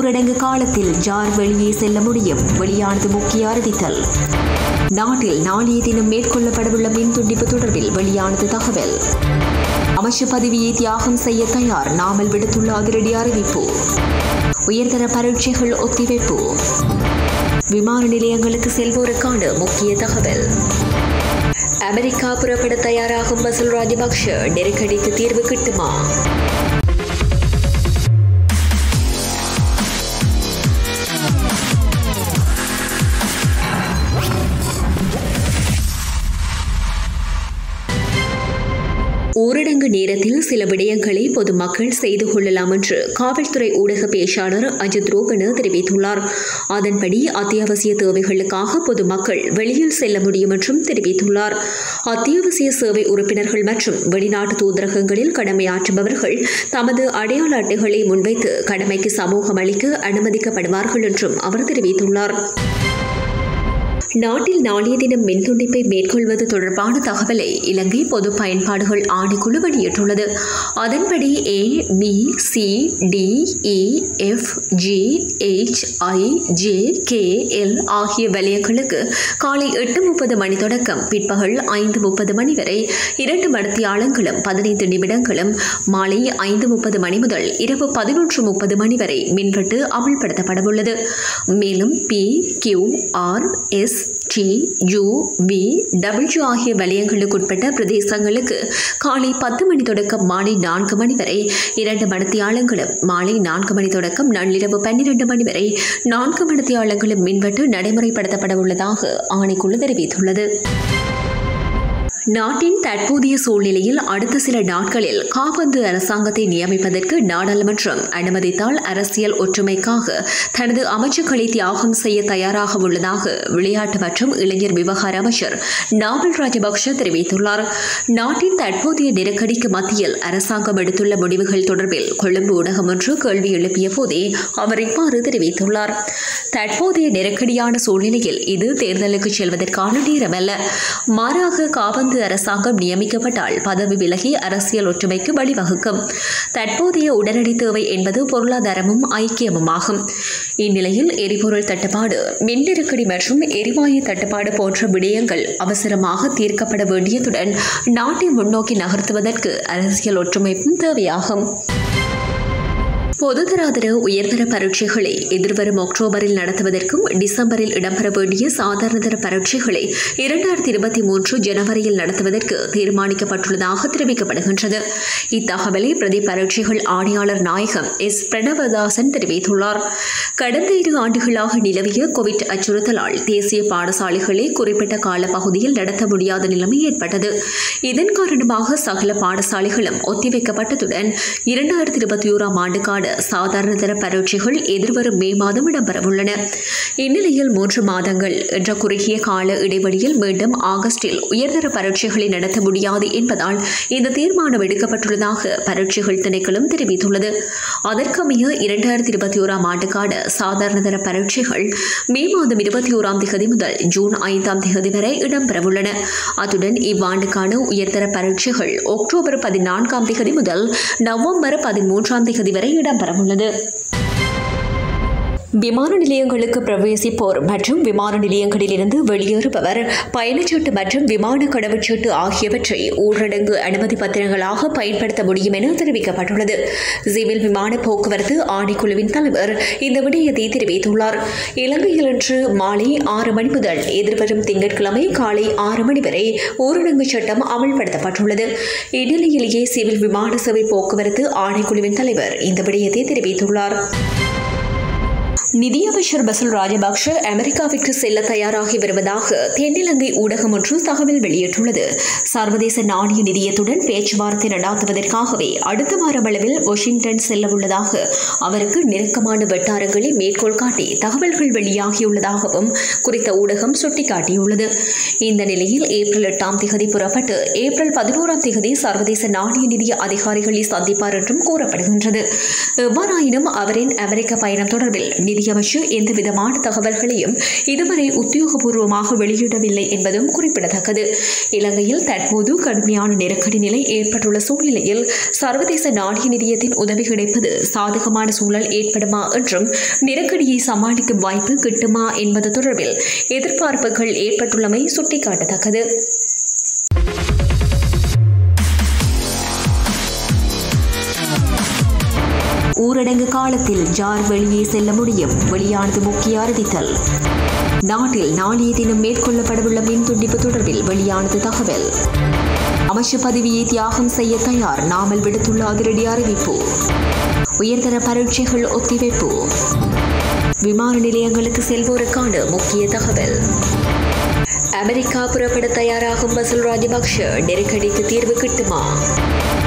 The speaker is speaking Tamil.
ஊரடங்கு காலத்தில் யார் வெளியே செல்ல முடியும் வெளியானது முக்கிய அறிவித்தல் நாட்டில் நாளைய தினம் மேற்கொள்ளப்படவுள்ள மின் துண்டிப்பு தொடர்பில் வெளியானது தகவல் அமைச்சர் பதவியை தியாகம் செய்ய தயார் நாமல் விடுத்துள்ள அதிரடி அறிவிப்பு உயர்தர பரீட்சைகள் ஒத்திவைப்பு விமான நிலையங்களுக்கு செல்வோருக்கான முக்கிய தகவல் அமெரிக்கா புறப்பட தயாராகும் பசுல் ராஜபக்ஷ நெருக்கடிக்கு தீர்வு கிட்டுமா ஊரடங்கு நேரத்தில் சில விடயங்களை பொதுமக்கள் செய்து கொள்ளலாம் என்று காவல்துறை ஊடக பேச்சாளர் அஜித் ரோகன தெரிவித்துள்ளார் அதன்படி அத்தியாவசிய தேவைகளுக்காக பொதுமக்கள் வெளியில் செல்ல முடியும் என்றும் தெரிவித்துள்ளார் அத்தியாவசிய சேவை உறுப்பினர்கள் மற்றும் வெளிநாட்டு தூதரகங்களில் கடமையாற்றுபவர்கள் தமது அடையாள அட்டைகளை முன்வைத்து கடமைக்கு சமூகம் அளிக்க அனுமதிக்கப்படுவார்கள் என்றும் அவர் தெரிவித்துள்ளார் நாட்டில் நாளைய தினம் மின் துண்டிப்பை மேற்கொள்வது தொடர்பான தகவலை இலங்கை பொது பயன்பாடுகள் ஆணைக்குழு வெளியிட்டுள்ளது அதன்படி A B C D E F G H I J K L ஆகிய வலயங்களுக்கு காலை எட்டு முப்பது மணி தொடக்கம் பிற்பகல் ஐந்து முப்பது மணி வரை இரண்டு மணித்தியாலங்களும் பதினைந்து நிமிடங்களும் மாலை ஐந்து முப்பது மணி முதல் இரவு பதினொன்று முப்பது மணி வரை மின்வெட்டு அமல்படுத்தப்படவுள்ளது மேலும் P Q R S T U V W ஆகிய வலயங்களுக்குட்பட்ட பிரதேசங்களுக்கு காலை பத்து மணி தொடக்கம் மாலை நான்கு மணி வரை இரண்டு மணித்தியாலங்களும் மாலை நான்கு மணி தொடக்கம் நள்ளிரவு பன்னிரண்டு மணி வரை நான்கு மணித்தியாலங்களும் மின்வெட்டு நடைமுறைப்படுத்தப்பட உள்ளதாக ஆணைக்குழு தெரிவித்துள்ளது நாட்டின் தற்போதைய சூழ்நிலையில் அடுத்த சில நாட்களில் காபந்து அரசாங்கத்தை நியமிப்பதற்கு நாடாளுமன்றம் அனுமதித்தால் அரசியல் ஒற்றுமைக்காக தனது அமைச்சுக்களை தியாகம் செய்ய தயாராக உள்ளதாக விளையாட்டு மற்றும் இளைஞர் விவகார அமைச்சர் நாவல் ராஜபக்ஷ தெரிவித்துள்ளார் நாட்டின் தற்போதைய நெருக்கடிக்கு மத்தியில் அரசாங்கம் எடுத்துள்ள முடிவுகள் தொடர்பில் கொழும்பு ஊடகம் ஒன்று கேள்வி எழுப்பிய போதே அவர் இவ்வாறு தெரிவித்துள்ளார் தற்போதைய நெருக்கடியான சூழ்நிலையில் இது தேர்தலுக்கு செல்வதற்கான நேரமல்ல மாறாக காபந்து அரசாங்கம் நியமிக்கப்பட்டால் பதவி விலகி அரசியல் ஒற்றுமைக்கு வழிவகுக்கும் தற்போதைய உடனடி தேவை என்பது பொருளாதாரமும் ஐக்கியமும் ஆகும் இந்நிலையில் எரிபொருள் தட்டுப்பாடு மின் நெருக்கடி மற்றும் எரிவாயு தட்டுப்பாடு போன்ற விடயங்கள் அவசரமாக தீர்க்கப்பட வேண்டியதுடன் நாட்டை முன்னோக்கி நகர்த்துவதற்கு அரசியல் ஒற்றுமையும் தேவையாகும் பொதுதராதர உயர்தர பரீட்சைகளை எதிர்வரும் அக்டோபரில் நடத்துவதற்கும் டிசம்பரில் இடம்பெற வேண்டிய சாதாரணதர பரீட்சைகளை இரண்டாயிரத்தி இருபத்தி மூன்று ஜனவரியில் நடத்துவதற்கு தீர்மானிக்கப்பட்டுள்ளதாக தெரிவிக்கப்படுகின்றது இத்தகவலை பிரதி பரீட்சைகள் ஆணையாளர் நாயகம் எஸ் பிரணவதாசன் தெரிவித்துள்ளார் கடந்த இரு ஆண்டுகளாக நிலவிய கோவிட் அச்சுறுத்தலால் தேசிய பாடசாலைகளை குறிப்பிட்ட காலப்பகுதியில் நடத்த முடியாத நிலைமை ஏற்பட்டது இதன் காரணமாக சகல பாடசாலைகளும் ஒத்திவைக்கப்பட்டதுடன் இரண்டாயிரத்தி இருபத்தி ஓராம் ஆண்டுக்கான சாதாரண தர பரீட்சைகள் எதிர்வரும் மே மாதம் இடம்பெறவுள்ளன இந்நிலையில் மூன்று மாதங்கள் என்ற குறுகிய கால இடைவெளியில் மீண்டும் ஆகஸ்டில் உயர்தர பரீட்சைகளை நடத்த முடியாது என்பதால் இந்த தீர்மானம் எடுக்கப்பட்டுள்ளதாக பரீட்சைகள் திணைக்களம் தெரிவித்துள்ளது அதற்கமைய இரண்டாயிரத்தி இருபத்தி ஓராம் ஆண்டுக்கான சாதாரண தர பரீட்சைகள் மே மாதம் இருபத்தி ஓராம் தேதி முதல் ஜூன் ஐந்தாம் தேதி வரை இடம்பெறவுள்ளன அத்துடன் இவ்வாண்டுக்கான உயர்தர பரீட்சைகள் அக்டோபர் பதினான்காம் தேதி முதல் நவம்பர் பதிமூன்றாம் தேதி வரை இடம்பெறவுள்ளது விமான நிலையங்களுக்கு பிரவேசிப்போர் மற்றும் விமான நிலையங்களிலிருந்து வெளியேறுபவர் பயணச்சீட்டு மற்றும் விமான கடவுச்சீட்டு ஆகியவற்றை ஊரடங்கு அனுமதி பத்திரங்களாக பயன்படுத்த முடியும் என தெரிவிக்கப்பட்டுள்ளது சிவில் விமான போக்குவரத்து ஆணைக்குழுவின் தலைவர் இந்த விடயத்தை தெரிவித்துள்ளார் இலங்கையில் இன்று மாலை ஆறு மணி முதல் எதிர்வரும் திங்கட்கிழமை காலை ஆறு மணி வரை ஊரடங்கு சட்டம் அமல்படுத்தப்பட்டுள்ளது இந்நிலையிலேயே சிவில் விமான சேவை போக்குவரத்து ஆணைக்குழுவின் தலைவர் இந்த விடயத்தை தெரிவித்துள்ளார் நிதியமைச்சர் பசுல் ராஜபக்ஷ அமெரிக்காவிற்கு செல்ல தயாராகி வருவதாக தென்னிலங்கை ஊடகம் ஒன்று தகவல் வெளியிட்டுள்ளது சர்வதேச நாணய நிதியத்துடன் பேச்சுவார்த்தை நடாத்துவதற்காகவே அடுத்த வாரம் அளவில் வாஷிங்டன் செல்ல உள்ளதாக அவருக்கு நெருக்கமான வட்டாரங்களை மேற்கோள் காட்டி தகவல்கள் வெளியாகியுள்ளதாகவும் குறித்த ஊடகம் சுட்டிக்காட்டியுள்ளது இந்த நிலையில் ஏப்ரல் எட்டாம் திகதி புறப்பட்டு ஏப்ரல் பதினோராம் திகதி சர்வதேச நாணய நிதிய அதிகாரிகளை சந்திப்பார் என்றும் கூறப்படுகின்றது எவ்வாறாயினும் அவரின் அமெரிக்க பயணம் தொடர்பில் நிதி நீதியமைச்சர் எந்தவிதமான தகவல்களையும் இதுவரை உத்தியோகபூர்வமாக வெளியிடவில்லை என்பதும் குறிப்பிடத்தக்கது இலங்கையில் தற்போது கடுமையான நெருக்கடி நிலை ஏற்பட்டுள்ள சூழ்நிலையில் சர்வதேச நாணய நிதியத்தின் உதவி கிடைப்பது சாதகமான சூழல் ஏற்படுமா என்றும் நெருக்கடியை சமாளிக்கும் வாய்ப்பு கிட்டுமா என்பது தொடர்பில் எதிர்பார்ப்புகள் ஏற்பட்டுள்ளமை சுட்டிக்காட்டத்தக்கது ஊரடங்கு காலத்தில் ஜார் வெளியே செல்ல முடியும் வெளியானது முக்கிய அறிவித்தல் நாட்டில் நாளைய தினம் மேற்கொள்ளப்படவுள்ள மின் துண்டிப்பு தொடர்பில் வெளியானது தகவல் அமைச்சர் பதவியை தியாகம் செய்ய தயார் நாமல் விடுத்துள்ள அதிரடி அறிவிப்பு உயர்தர பரீட்சைகள் ஒத்திவைப்பு விமான நிலையங்களுக்கு செல்வோருக்கான முக்கிய தகவல் அமெரிக்கா புறப்பட தயாராகும் பசுல் ராஜபக்ஷ நெருக்கடிக்கு தீர்வு கிட்டுமா